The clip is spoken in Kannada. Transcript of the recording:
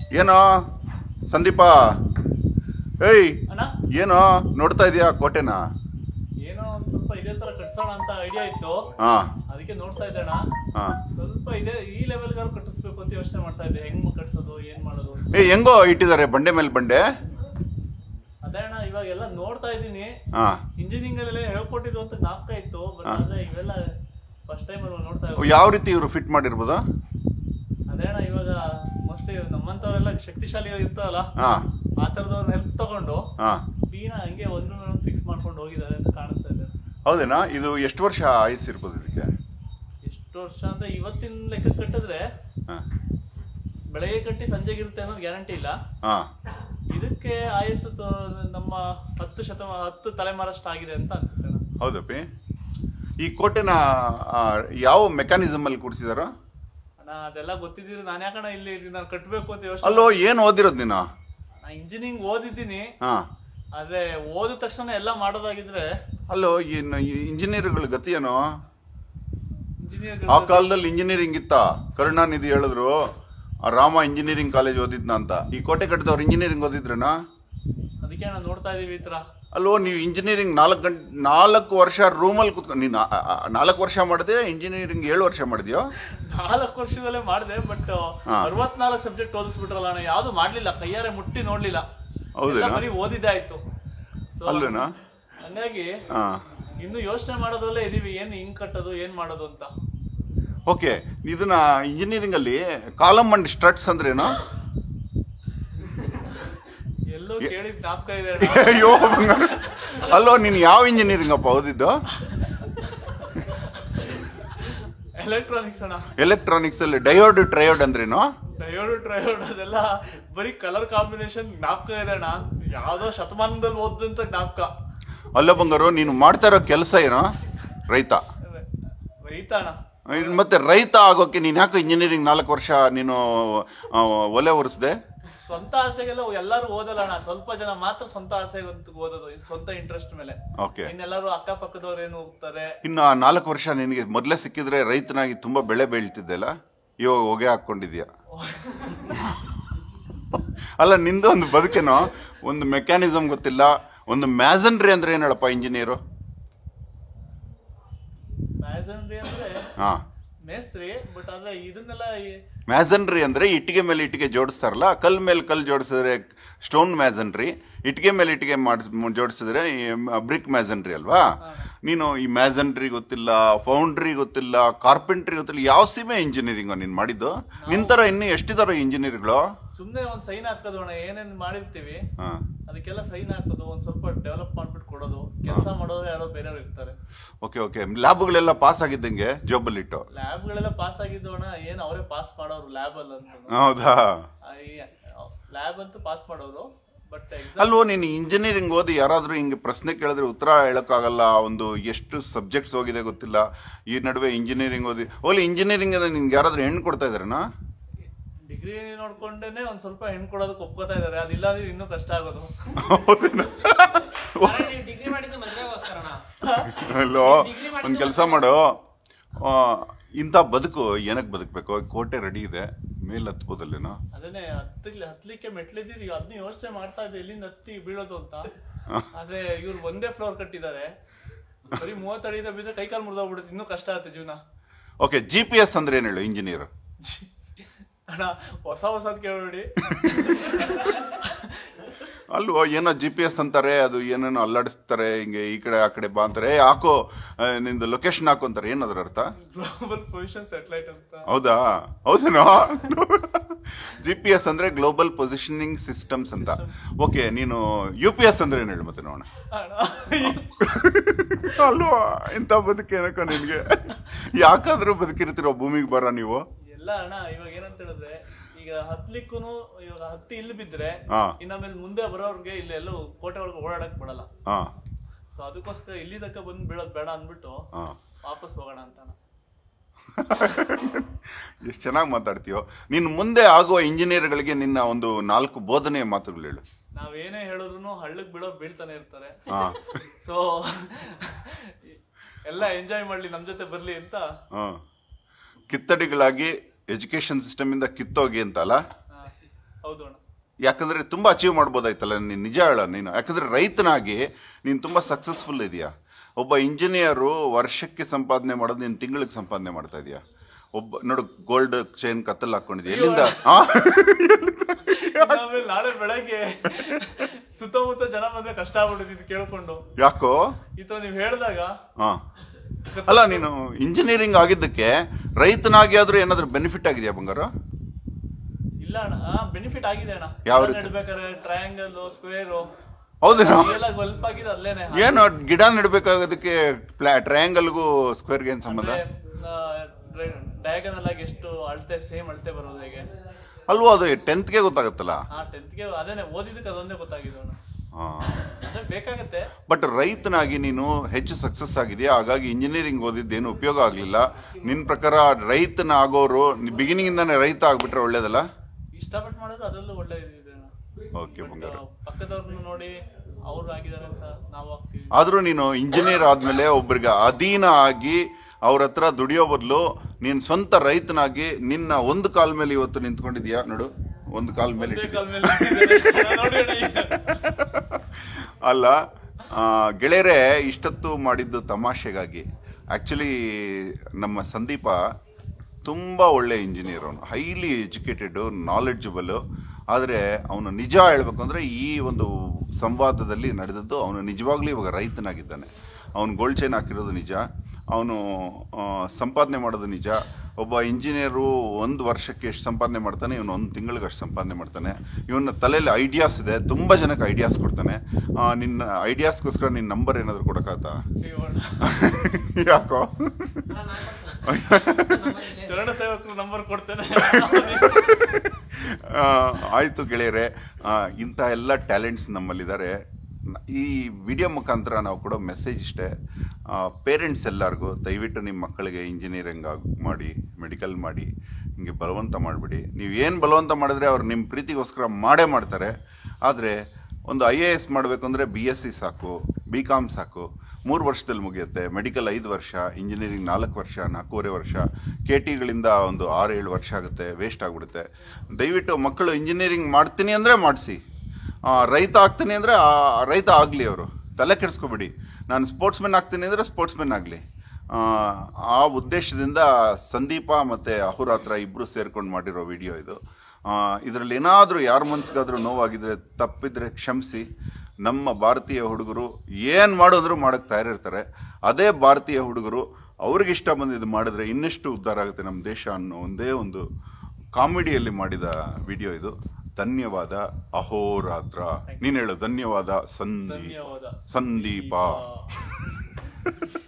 ಏನೋ ಸಂದೀಪ ಏಯ್ ಅಣ್ಣ ಏನೋ ನೋಡ್ತಾ ಇದೀಯಾ ಕೋಟೆನ ಏನೋ ಒಂದ್ ಸ್ವಲ್ಪ ಇದೇ ತರ ಕಟ್ಸೋಣ ಅಂತ ಐಡಿಯಾ ಇತ್ತು ಹಾ ಅದಕ್ಕೆ ನೋಡ್ತಾ ಇದ್ದೆ ಅಣ್ಣ ಹಾ ಸ್ವಲ್ಪ ಇದೆ ಈ ಲೆವೆಲ್ಗಾರು ಕಟ್ಟಿಸ್ಬೇಕು ಅಂತ ಯೋಚನೆ ಮಾಡ್ತಾ ಇದ್ದೆ ಹೆಂಗ್ ಕಟ್ಸೋದು ಏನ್ ಮಾಡೋದು ಏ ಹೆಂಗೋ ಇಟ್ಟಿದ್ದಾರೆ ಬಂಡೆ ಮೇಲೆ ಬಂಡೆ ಅದೇ ಅಣ್ಣ ಇವಾಗ ಎಲ್ಲ ನೋಡ್ತಾ ಇದ್ದೀನಿ ಹಾ ಇಂಜಿನಿಯರಿಂಗ್ ಅಲ್ಲೆಲ್ಲ ಹೇಳ್ಕೊಟ್ಟಿದ್ರು ಅಂತ ಜ್ಞಾಪಕ ಇತ್ತು ಬಟ್ ಆದ್ರೆ ಇವೆಲ್ಲ ಫಸ್ಟ್ ಟೈಮ್ ಅಲ್ಲಿ ನೋಡ್ತಾ ಇವಾಗ ಯಾವ ರೀತಿ ಇವರು ಫಿಟ್ ಮಾಡಿರ್ಬೋದು ಅದೇ ಅಣ್ಣ ಇವಾಗ ಮೋಸ್ಟ್ಲಿ ನಮ್ಮಂತವರೆಲ್ಲ ಶಕ್ತಿಶಾಲಿ ಇರ್ತಾರಲ್ಲ ಹಾ ಆ ತರದವ್ರನ್ನ ಹೆಲ್ಪ್ ತಗೊಂಡು ಹಾ ಕ್ಲೀನ್ ಹಂಗೆ ಒಂದು ಫಿಕ್ಸ್ ಮಾಡ್ಕೊಂಡು ಹೋಗಿದ್ದಾರೆ ಅಂತ ಕಾಣಿಸ್ತಾ ಇದೆ ಹೌದೇನಾ ಇದು ಎಷ್ಟು ವರ್ಷ ಆಯುಸ್ ಇರ್ಬೋದು ಇದಕ್ಕೆ ಎಷ್ಟು ವರ್ಷ ಅಂದ್ರೆ ಇವತ್ತಿನ ಲೆಕ್ಕ ಕಟ್ಟಿದ್ರೆ ಹಾ ಬೆಳಗ್ಗೆ ಕಟ್ಟಿ ಸಂಜೆಗೆ ಇರುತ್ತೆ ಅನ್ನೋದು ಗ್ಯಾರಂಟಿ ಇಲ್ಲ ಹಾ ಇದಕ್ಕೆ ಆಯಸ್ಸು ತ- ನಮ್ಮ ಹತ್ತು ಶತಮ ಹತ್ತು ತಲೆಮಾರಷ್ಟು ಆಗಿದೆ ಅಂತ ಅನ್ಸುತ್ತೆ ಅಣ್ಣ. ಹೌದಪ್ಪಿ ಈ ಕೋಟೆನ ಆ, ಯಾವ ಮೆಕ್ಯಾನಿಸಮ್ ಅಲ್ಲಿ ಕೂಡಿಸಿದಾರೋ ಅಣ್ಣ ಅದೆಲ್ಲ ಗೊತ್ತಿದ್ರೆ ನಾನು ಯಾಕಣ್ಣ ಇಲ್ಲಿ ನಾನು ಕಟ್ಟಬೇಕು ಅಂತ ಯೋಚನೆ ಅಲ್ಲೋ ಏನು ಓದಿರೋದು ನೀನು ನಾ ಇಂಜಿನಿಯರಿಂಗ್ ಓದಿದ್ದೀನಿ ಹಾ ಆದ್ರೆ ಓದಿದ ತಕ್ಷಣ ಎಲ್ಲ ಮಾಡೋದಾಗಿದ್ರೆ ಅಲ್ಲೋ ಇನ್ನು ಇಂಜಿನಿಯರ್ಗಳ ಗತಿ ಏನೋ ಇಂಜಿನಿಯರ್ ಆ ಕಾಲದಲ್ಲಿ ಇಂಜಿನಿಯರಿಂಗ್ ಇತ್ತ ಕರುಣಾನಿಧಿ ಹೇಳಿದ್ರು ಆ ರಾಮ ಇಂಜಿನಿಯರಿಂಗ್ ಕಾಲೇಜ್ ಓದಿದ್ನ ಅಂತ ಈ ಕೋಟೆ ಕಟ್ಟಿದವ್ರು ಇಂಜಿನಿಯರಿಂಗ್ ಓದಿದ್ರನಾ ಅದಕ್ಕೆ ಅಣ್ಣ ನೋಡ್ತಾ ಇದೀವಿ ಈ ತರ ಅಲ್ಲೋ ನೀವು ಇಂಜಿನಿಯರಿಂಗ್ ನಾಲ್ಕು ಗಂಟೆ ನಾಲ್ಕು ವರ್ಷ ರೂಮಲ್ಲಿ ಕುತ್ಕೊಂಡು ನೀನು ಆ- ಆ- ನಾಲ್ಕು ವರ್ಷ ಮಾಡಿದೆ ಇಂಜಿನಿಯರಿಂಗ್ ಏಳು ವರ್ಷ ಮಾಡಿದ್ಯೋ ನಾಲ್ಕು ವರ್ಷದಲ್ಲೇ ಮಾಡಿದೆ ಬಟ್ ಹಾ. ಅರವತ್ನಾಲ್ಕು ಸಬ್ಜೆಕ್ಟ್ ಓದಿಸ್ಬಿಟ್ರಲ್ಲ ಅಣ್ಣ ಯಾವ್ದು ಮಾಡ್ಲಿಲ್ಲ ಕೈಯಾರೆ ಮುಟ್ಟಿ ನೋಡ್ಲಿಲ್ಲ ಹೌದೇನಾ? ಎಲ್ಲ ಬರೀ ಓದಿದ್ದೆ ಆಯ್ತು So, ಅಲ್ವೇನಾ ಹಂಗಾಗಿ ಹಾಂ ಇನ್ನು ಯೋಚನೆ ಮಾಡೋದ್ರಲ್ಲೇ ಇದೀವಿ ಏನ್ ಹಿಂಗ್ ಕಟ್ಟೋದು ಏನ್ ಮಾಡೋದು ಅಂತ ಓಕೆ ಇದನ್ನ ಇಂಜಿನಿಯರಿಂಗ್ ಅಲ್ಲಿ ಕಾಲಮ್ ಅಂಡ್ ಸ್ಟ್ರಟ್ಸ್ ಅಂದ್ರೇನು ಎಲ್ಲೋ ಕೇಳಿದ್ ಜ್ಞಾಪಕ ಇದೆ ಅಯ್ಯೋ ಬಂಗಾರ. ಅಲ್ಲೋ ನೀನು ಯಾವ ಇಂಜಿನಿಯರಿಂಗ್ ಅಪ್ಪ ಓದಿದ್ದು ಎಲೆಕ್ಟ್ರಾನಿಕ್ಸ್ ಅಣ್ಣ ಎಲೆಕ್ಟ್ರಾನಿಕ್ಸ್ ಅಲ್ಲಿ ಡಯೋಡ್ ಟ್ರಯೋಡ್ ಅಂದ್ರೇನು ಡಯೋಡ್ ಟ್ರಯೋಡ್ ಅದೆಲ್ಲ ಬರೀ ಕಲರ್ ಕಾಂಬಿನೇಷನ್ ಜ್ಞಾಪಕ ಇದೆ ಅಣ್ಣ ಯಾವ್ದೋ ಶತಮಾನದಲ್ಲಿ ಓದಂತ ಜ್ಞಾಪಕ ಅಲ್ಲ ಬಂಗಾರು ನೀನು ಮಾಡ್ತಾ ಇರೋ ಕೆಲಸ ಏನೋ ರೈತ ರೈತ ಅಣ್ಣ ಇನ್ ಮತ್ತೆ ರೈತ ಆಗೋಕೆ ನೀನು ಯಾಕೆ ಇಂಜಿನಿಯರಿಂಗ್ ನಾಲ್ಕು ವರ್ಷ ನೀನು ಆ, ಒಲೆ ಒರೆಸ್ದೆ ಸ್ವಂತ ಆಸೆಗೆಲ್ಲ ಎಲ್ಲರೂ ಓದಲ್ಲ ಅಣ್ಣ ಸ್ವಲ್ಪ ಜನ ಮಾತ್ರ ಸ್ವಂತ ಆಸೆಗೆ ಅಂತ ಓದೋದು ಸ್ವಂತ ಇಂಟ್ರೆಸ್ಟ್ ಮೇಲೆ ಓಕೆ ಇನ್ನೆಲ್ಲರೂ ಅಕ್ಕಪಕ್ಕದವ್ರು ಏನು ಹೋಗ್ತಾರೆ ಇನ್ನು ಆ ನಾಲ್ಕು ವರ್ಷ ನಿನಗೆ ಮೊದಲೇ ಸಿಕ್ಕಿದ್ರೆ ರೈತನಾಗಿ ತುಂಬ ಬೆಳೆ ಬೆಳೀತಿದ್ದೆಲ್ಲ ಇವಾಗ ಹೊಗೆ ಹಾಕ್ಕೊಂಡಿದ್ಯಾ ಅಲ್ಲ ನಿಂದು ಒಂದು ಬದುಕೇನೋ ಒಂದು ಮೆಕ್ಯಾನಿಸಮ್ ಗೊತ್ತಿಲ್ಲ ಒಂದು ಮ್ಯಾಸನ್ರಿ ಅಂದ್ರೆ ಏನು ಹೇಳಪ್ಪ ಇಂಜಿನಿಯರು ಮ್ಯಾಸನ್ರಿ ಅಂದ್ರೆ ಹಾಂ ಮೇಸ್ತ್ರಿ ಬಟ್ ಆದ್ರೆ ಇದನ್ನೆಲ್ಲ ಈ- ಮ್ಯಾಸನ್ರಿ ಅಂದ್ರೆ ಇಟ್ಟಿಗೆ ಮೇಲೆ ಇಟ್ಟಿಗೆ ಜೋಡಿಸ್ತಾರಲ್ಲ ಕಲ್ ಮೇಲೆ ಕಲ್ ಜೋಡಿಸಿದ್ರೆ ಸ್ಟೋನ್ ಮ್ಯಾಸನ್ರಿ ಇಟ್ಟಿಗೆ ಮೇಲೆ ಇಟ್ಟಿಗೆ ಮಾಡಿಸ್ ಜೋಡಿಸಿದ್ರೆ ಬ್ರಿಕ್ ಮ್ಯಾಸನ್ರಿ ಅಲ್ವಾ ನೀನು ಈ ಮ್ಯಾಸನ್ರಿ ಗೊತ್ತಿಲ್ಲ ಫೌಂಡ್ರಿ ಗೊತ್ತಿಲ್ಲ ಕಾರ್ಪೆಂಟ್ರಿ ಗೊತ್ತಿಲ್ಲ ಯಾವ ಸೀಮೆ ಇಂಜಿನಿಯರಿಂಗ್ ನೀನು ಮಾಡಿದ್ದು ನಿಂತರ ಇನ್ನು ಎಷ್ಟಿದಾರೋ ಇಂಜಿನಿಯರ್ಗಳು ಸುಮ್ನೆ ಒಂದ್ ಸೈನ್ ಹಾಕೋದು ಅಣ್ಣ ಏನೇನ್ ಮಾಡಿರ್ತೀವಿ ಹಾಂ ಅದಕ್ಕೆಲ್ಲ ಸೈನ್ ಹಾಕೋದು ಒಂದ್ ಸ್ವಲ್ಪ ಡೆವಲಪ್ ಮಾಡ್ಬಿಟ್ಟು ಕೊಡೋದು ಕೆಲಸ ಮಾಡೋರು ಯಾರೋ ಬೇರೆಯವ್ರು ಇರ್ತಾರೆ ಓಕೆ ಓಕೆ ಲ್ಯಾಬ್ಗಳೆಲ್ಲ ಪಾಸ್ ಆಗಿದ್ದಂಗೆ ಜಾಬಲ್ಲಿಟ್ಟು ಲ್ಯಾಬ್ಗಳೆಲ್ಲ ಪಾಸ್ ಆಗಿದ್ದು ಅಣ್ಣ ಏನ್ ಅವರೇ ಪಾಸ್ ಮಾಡೋರು ಲ್ಯಾಬ್ ಅಲ್ಲಿ ಅಂತ ಹೌದಾ ಲ್ಯಾಬ್ ಅಂತೂ ಪಾಸ್ ಮಾಡೋರು ಬಟ್ ಎಕ್ಸಾಮ್ ಅಲ್ವೋ ನೀನು ಇಂಜಿನಿಯರಿಂಗ್ ಓದಿ ಯಾರಾದರೂ ಹಿಂಗೆ ಪ್ರಶ್ನೆ ಕೇಳಿದ್ರೆ ಉತ್ತರ ಹೇಳೋಕ್ಕಾಗಲ್ಲ ಒಂದು ಎಷ್ಟು ಸಬ್ಜೆಕ್ಟ್ಸ್ ಹೋಗಿದೆ ಗೊತ್ತಿಲ್ಲ ಈ ನಡುವೆ ಇಂಜಿನಿಯರಿಂಗ್ ಓದಿ ಓಲಿ ಇಂಜಿನಿಯರಿಂಗ್ ಅಂದ್ರೆ ನಿನ್ಗೆ ಯಾರಾದರೂ ಹೆಣ್ಣು ಕೊಡ್ತಾ ಇದಾರೇನಾ ಡಿಗ್ರಿ ನೋಡ್ಕೊಂಡೇನೆ ಒಂದ್ ಸ್ವಲ್ಪ ಹೆಣ್ ಕೊಡೋದಕ್ಕೆ ಒಪ್ಕೋತಾ ಇದಾರೆ ಅದಿಲ್ಲ ಅಂದ್ರೆ ಇನ್ನೂ ಕಷ್ಟ ಆಗೋದು ನೀವು ಡಿಗ್ರಿ ಮಾಡಿದ್ದು ಮದ್ವೆಗೋಸ್ಕರನ ಅಲ್ಲೋ ಒಂದು ಕೆಲಸ ಮಾಡು ಆ, ಇಂಥ ಬದುಕು ಏನಕ್ಕೆ ಬದುಕಬೇಕು ಕೋಟೆ ರೆಡಿ ಇದೆ ಮೇಲೆ ಹತ್ಬೋದಲ್ಲೇನೋ ಅದನ್ನೇ ಹತ್ತಲಿ ಹತ್ಲಿಕ್ಕೆ ಮೆಟ್ಲಿದ್ದೀರಿ ಅದನ್ನ ಯೋಚನೆ ಮಾಡ್ತಾ ಇದ್ದೆ ಎಲ್ಲಿಂದ ಹತ್ತಿ ಬೀಳೋದು ಅಂತ ಆದ್ರೆ ಇವ್ರು ಒಂದೇ ಫ್ಲೋರ್ ಕಟ್ಟಿದ್ದಾರೆ ಬರೀ ಮೂವತ್ತಡಿಯಿಂದ ಬಿದ್ರೆ ಕೈಕಾಲು ಮುರಿದೋಗ್ಬಿಡುತ್ತೆ ಇನ್ನೂ ಕಷ್ಟ ಆಗುತ್ತೆ ಜೀವನ ಓಕೆ ಜಿ ಪಿ ಎಸ್ ಅಂದ್ರೆ ಏನು ಹೇಳು ಇಂಜಿನಿಯರ್ ಅಣ್ಣ ಹೊಸ ಹೊಸದ್ ಕೇಳಬೇಡಿ ಅಲ್ವೋ ಏನೋ ಜಿ ಪಿ ಎಸ್ ಅಂತಾರೆ ಅದು ಏನೇನೋ ಅಲ್ಲಾಡಿಸ್ತಾರೆ ಹಿಂಗೆ ಈ ಕಡೆ ಆ ಕಡೆ ಬಾ ಅಂತಾರೆ ಏ, ಹಾಕೋ ಆ, ನಿಂದು ಲೊಕೇಶನ್ ಹಾಕು ಅಂತಾರೆ ಏನದ್ರ ಅರ್ಥ ಗ್ಲೋಬಲ್ ಪೊಸಿಷನ್ ಸೆಟಲೈಟ್ ಅಂತ ಹೌದಾ ಹೌದೇನೋ ಜಿ ಪಿ ಎಸ್ ಅಂದ್ರೆ ಗ್ಲೋಬಲ್ ಪೊಸಿಷನಿಂಗ್ ಸಿಸ್ಟಮ್ಸ್ ಅಂತ ಓಕೆ ನೀನು ಯು ಪಿ ಎಸ್ ಅಂದ್ರೆ ಏನು ಹೇಳು ಮತ್ತೆ ನೋಡೋಣ ಅಣ್ಣ ಅಲ್ವಾ ಇಂಥ ಬದುಕೇನಕ್ಕ ನಿನಗೆ ಯಾಕಾದ್ರೂ ಬದುಕಿರ್ತಿರೋ ಭೂಮಿಗೆ ಬರ ನೀವು ಎಲ್ಲ ಅಣ್ಣ ಇವಾಗ ಏನಂತ ಹೇಳಿದ್ರೆ ಈಗ ಹತ್ಲಿಕ್ಕೂನು ಇವಾಗ ಹತ್ತಿ ಇಲ್ಲಿ ಬಿದ್ರೆ ಹಾ. ಇನ್ನಾಮೇಲೆ ಮುಂದೆ ಬರೋರ್ಗೆ ಇಲ್ಲಿ ಎಲ್ಲೂ ಕೋಟೆ ಒಳಗೆ ಓಡಾಡಕ್ ಬಿಡಲ್ಲ ಹಾ ಸೊ ಅದಕ್ಕೋಸ್ಕರ ಇಲ್ಲಿ ತನಕ ಬಂದು ಬೀಳೋದ್ ಬೇಡ ಅಂದ್ಬಿಟ್ಟು ಹಾ ವಾಪಸ್ ಹೋಗೋಣ ಅಂತ ಅಣ್ಣ. ಎಷ್ಟು ಚೆನ್ನಾಗಿ ಮಾತಾಡ್ತೀಯೋ ನೀನು ಮುಂದೆ ಆಗುವ ಇಂಜಿನಿಯರ್ಗಳಿಗೆ ನಿನ್ನ ಒಂದು ನಾಲ್ಕು ಬೋಧನೆಯ ಮಾತುಗಳು ಹೇಳು ನಾವೇನೇ ಹೇಳಿದ್ರು ಹಳ್ಳಕ್ ಬೀಳೋರು ಬೀಳ್ತಾನೆ ಇರ್ತಾರೆ ಹಾ ಸೊ ಎಲ್ಲ ಎಂಜಾಯ್ ಮಾಡ್ಲಿ ನಮ್ ಜೊತೆ ಬರ್ಲಿ ಅಂತ ಹಾ ಕಿತ್ತಡಿಗಳಾಗಿ ಎಜುಕೇಶನ್ ಸಿಸ್ಟಮ್ ಇಂದ ಕಿತ್ತೋಗಿ ಅಂತ ಅಲ್ಲ ಆ, ಹೌದು ಅಣ್ಣ ಯಾಕಂದ್ರೆ ತುಂಬಾ ಅಚೀವ್ ಮಾಡ್ಬೋದಾಯ್ತಲ್ಲ ನೀನು ನಿಜ ಹೇಳ ನೀನು ಯಾಕಂದ್ರೆ ರೈತನಾಗಿ ನೀನು ತುಂಬಾ ಸಕ್ಸಸ್ಫುಲ್ ಇದೆಯಾ ಒಬ್ಬ ಇಂಜಿನಿಯರು ವರ್ಷಕ್ಕೆ ಸಂಪಾದನೆ ಮಾಡೋದು ನೀನು ತಿಂಗಳಿಗೆ ಸಂಪಾದನೆ ಮಾಡ್ತಾ ಇದೀಯಾ ಒಬ್ಬ ನೋಡು ಗೋಲ್ಡ್ ಚೈನ್ ಕತ್ತಲ್ ಹಾಕೊಂಡಿದ್ಯಾ ಎಲ್ಲಿಂದ ಆ? ಆಮೇಲೆ ನಾಳೆ ಬೆಳಗ್ಗೆ ಸುತ್ತಮುತ್ತ ಜನ ಬಂದ್ರೆ ಕಷ್ಟ ಆಗ್ಬಿಡುತ್ತೆ ಕೇಳ್ಕೊಂಡು ಯಾಕೋ ಈ ತರ ನೀವ್ ಹೇಳಿದಾಗ ಹಾ ಅಲ್ಲ ನೀನು ಇಂಜಿನಿಯರಿಂಗ್ ಆಗಿದ್ದಕ್ಕೆ ರೈತನಾಗಿ ಆದ್ರೂ ಏನಾದ್ರೂ ಬೆನಿಫಿಟ್ ಆಗಿದೆಯಾ ಬಂಗಾರ ಇಲ್ಲ ಅಣ್ಣ ಬೆನಿಫಿಟ್ ಆಗಿದೆ ಅಣ್ಣ ಯಾವ ಗಿಡ ರೀತಿ? ನೆಡ್ಬೇಕಾದ್ರೆ ಟ್ರಯಾಂಗಲ್ ಸ್ಕ್ವೇರ್ ಹೌದೇನೋ ಎಲ್ಲ ಹೆಲ್ಪ್ ಆಗಿದೆ ಅಲ್ಲೇನೆ ಏನು ಗಿಡ ನೆಡ್ಬೇಕಾಗೋದಕ್ಕೆ ಟ್ರಯಾಂಗಲ್ಗೂ ಸ್ಕ್ವೇರ್ಗೆ ಏನು ಸಂಬಂಧ ಡಯಾಗನಲ್ ಆಗಿ ಎಷ್ಟು ಅಳತೆ ಸೇಮ್ ಅಳತೆ ಬರೋದು ಹೇಗೆ ಅಲ್ವಾ ಅದು ಟೆಂತ್ಗೆ ಗೊತ್ತಾಗುತ್ತಲ್ಲ ಆ ಟೆಂತ್ಗೆ ಅದೇನೆ ಓದಿದ್ದಕ್ಕೆ ಅದೊಂದೇ ಗೊತ್ತಾಗಿದೆ ಅಣ್ಣ ಹಾ ಅದೇ ಬೇಕಾಗತ್ತೆ ಬಟ್ ರೈತನಾಗಿ ನೀನು ಹೆಚ್ಚು ಸಕ್ಸಸ್ ಆಗಿದೆಯಾ ಹಾಗಾಗಿ ಇಂಜಿನಿಯರಿಂಗ್ ಓದಿದ್ದೇನು ಉಪಯೋಗ ಆಗಲಿಲ್ಲ ನಿನ್ನ ಪ್ರಕಾರ ರೈತನ ಆಗೋರು ಬಿಗಿನಿಂಗಿಂದಾನೆ ರೈತ ಆಗ್ಬಿಟ್ರೆ ಒಳ್ಳೇದಲ್ಲ ಇಷ್ಟಪಟ್ಟು ಮಾಡೋದು ಅದರಲ್ಲೂ ಒಳ್ಳೆ ಇದೆ ಅಣ್ಣ ಓಕೆ ಬಂಗಾರ ಪಕ್ಕದವ್ರನ್ನ ನೋಡಿ ಅವ್ರು ಆಗಿದ್ದಾರೆ ಅಂತ ನಾವು ಆಗ್ತೀವಿ ಆದರೂ ನೀನು ಇಂಜಿನಿಯರ್ ಆದಮೇಲೆ ಒಬ್ರಿಗೆ ಅಧೀನ ಆಗಿ ಅವ್ರ ಹತ್ರ ದುಡಿಯೋ ಬದಲು ನೀನು ಸ್ವಂತ ರೈತನಾಗಿ ನಿನ್ನ ಒಂದು ಕಾಲ ಮೇಲೆ ಇವತ್ತು ನಿಂತ್ಕೊಂಡಿದ್ಯಾ ನೋಡು ಒಂದು ಕಾಲ ಮೇಲೆ ಒಂದೇ ಇಟ್ಟಿದ್ಯಾ. ಕಾಲ್ ಮೇಲೆ ನಿಂತಿದ್ದಾರೆ. ನೋಡಿ ಅಣ್ಣ ಈಗ. ಅಲ್ಲ ಆ, ಗೆಳೆಯರೇ ಇಷ್ಟೊತ್ತು ಮಾಡಿದ್ದು ತಮಾಷೆಗಾಗಿ ಆ್ಯಕ್ಚುಲಿ ನಮ್ಮ ಸಂದೀಪ ತುಂಬ ಒಳ್ಳೆ ಇಂಜಿನಿಯರ್ ಅವನು ಹೈಲಿ ಎಜುಕೇಟೆಡು ನಾಲೆಡ್ಜಬಲು ಆದರೆ ಅವನು ನಿಜ ಹೇಳಬೇಕು ಅಂದರೆ ಈ ಒಂದು ಸಂವಾದದಲ್ಲಿ ನಡೆದದ್ದು ಅವನು ನಿಜವಾಗ್ಲೂ ಇವಾಗ ರೈತನಾಗಿದ್ದಾನೆ ಅವನು ಗೋಲ್ಡ್ ಚೈನ್ ಹಾಕಿರೋದು ನಿಜ ಅವನು ಆ, ಸಂಪಾದನೆ ಮಾಡೋದು ನಿಜ ಒಬ್ಬ ಇಂಜಿನಿಯರು ಒಂದು ವರ್ಷಕ್ಕೆ ಎಷ್ಟು ಸಂಪಾದನೆ ಮಾಡ್ತಾನೆ ಇವನು ಒಂದು ತಿಂಗಳಿಗೆ ಅಷ್ಟು ಸಂಪಾದನೆ ಮಾಡ್ತಾನೆ ಇವನ ತಲೆಯಲ್ಲಿ ಐಡಿಯಾಸ್ ಇದೆ ತುಂಬ ಜನಕ್ಕೆ ಐಡಿಯಾಸ್ ಕೊಡ್ತಾನೆ ಆ, ನಿನ್ನ ಐಡಿಯಾಸ್ಗೋಸ್ಕರ ನಿನ್ನ ನಂಬರ್ ಏನಾದರೂ ಕೊಡೋಕ್ಕಾಗತ್ತಾ ಅಯ್ಯೋ ಅಣ್ಣ. ಯಾಕೋ ಚರಣ ಸೇವಕರು ನಂಬರ್ ಕೊಡ್ತೇನೆ ಆ, ಆಯ್ತು ಗೆಳೆಯರೆ ಆ, ಇಂಥ ಎಲ್ಲ ಟ್ಯಾಲೆಂಟ್ಸ್ ನಮ್ಮಲ್ಲಿದ್ದಾರೆ ನ- ಈ ವಿಡಿಯೋ ಮುಖಾಂತರ ನಾವು ಕೊಡೋ ಮೆಸೇಜ್ ಇಷ್ಟೇ ಪೇರೆಂಟ್ಸ್ ಎಲ್ಲರಿಗೂ ದಯವಿಟ್ಟು ನಿಮ್ಮ ಮಕ್ಕಳಿಗೆ ಇಂಜಿನಿಯರಿಂಗ್ ಆಗಿ ಮಾಡಿ ಮೆಡಿಕಲ್ ಮಾಡಿ ಹಿಂಗೆ ಬಲವಂತ ಮಾಡಿಬಿಡಿ ನೀವು ಏನು ಬಲವಂತ ಮಾಡಿದ್ರೆ ಅವ್ರು ನಿಮ್ಮ ಪ್ರೀತಿಗೋಸ್ಕರ ಮಾಡೇ ಮಾಡ್ತಾರೆ ಆದರೆ ಒಂದು ಐ ಎ ಎಸ್ ಮಾಡಬೇಕು ಅಂದರೆ ಬಿ ಎಸ್ ಸಿ ಸಾಕು ಬಿ ಕಾಮ್ ಸಾಕು ಮೂರು ವರ್ಷದಲ್ಲಿ ಮುಗಿಯುತ್ತೆ ಮೆಡಿಕಲ್ ಐದು ವರ್ಷ ಇಂಜಿನಿಯರಿಂಗ್ ನಾಲ್ಕು ವರ್ಷ ನಾಲ್ಕೂವರೆ ವರ್ಷ ಕೆ ಟಿಗಳಿಂದ ಒಂದು ಆರು ಏಳು ವರ್ಷ ಆಗುತ್ತೆ ವೇಸ್ಟ್ ಆಗಿಬಿಡುತ್ತೆ ದಯವಿಟ್ಟು ಮಕ್ಕಳು ಇಂಜಿನಿಯರಿಂಗ್ ಮಾಡ್ತೀನಿ ಅಂದರೆ ಮಾಡಿಸಿ ರೈತ ಆಗ್ತೀನಿ ಅಂದರೆ ರೈತ ಆಗಲಿ ಅವರು ತಲೆ ಕೆಡಿಸ್ಕೊಬೇಡಿ ನಾನು ಸ್ಪೋರ್ಟ್ಸ್ಮನ್ ಆಗ್ತೀನಿ ಅಂದರೆ ಸ್ಪೋರ್ಟ್ಸ್ಮನ್ ಆಗಲಿ ಆ ಉದ್ದೇಶದಿಂದ ಸಂದೀಪ ಮತ್ತು ಅಹುರಾತ್ರ ಇಬ್ಬರು ಸೇರ್ಕೊಂಡು ಮಾಡಿರೋ ವಿಡಿಯೋ ಇದು ಇದರಲ್ಲಿ ಏನಾದರೂ ಯಾರ ಮನ್ಸಿಗಾದರೂ ನೋವಾಗಿದ್ರೆ ತಪ್ಪಿದ್ರೆ ಕ್ಷಮಿಸಿ ನಮ್ಮ ಭಾರತೀಯ ಹುಡುಗರು ಏನು ಮಾಡಿದ್ರು ಮಾಡೋಕ್ಕೆ ತಯಾರಿರ್ತಾರೆ ಅದೇ ಭಾರತೀಯ ಹುಡುಗರು ಅವ್ರಿಗೆ ಇಷ್ಟ ಬಂದಿದ್ದು ಮಾಡಿದ್ರೆ ಇನ್ನೆಷ್ಟು ಉದ್ಧಾರ ಆಗುತ್ತೆ ನಮ್ಮ ದೇಶ ಅನ್ನೋ ಒಂದೇ ಒಂದು ಕಾಮಿಡಿಯಲ್ಲಿ ಮಾಡಿದ ವಿಡಿಯೋ ಇದು ಧನ್ಯವಾದ ಅಹೋರಾತ್ರ ನೀನು ಹೇಳು ಧನ್ಯವಾದ ಸಂದೀಪ್ ಧನ್ಯವಾದ ಸಂದೀಪ ಆ.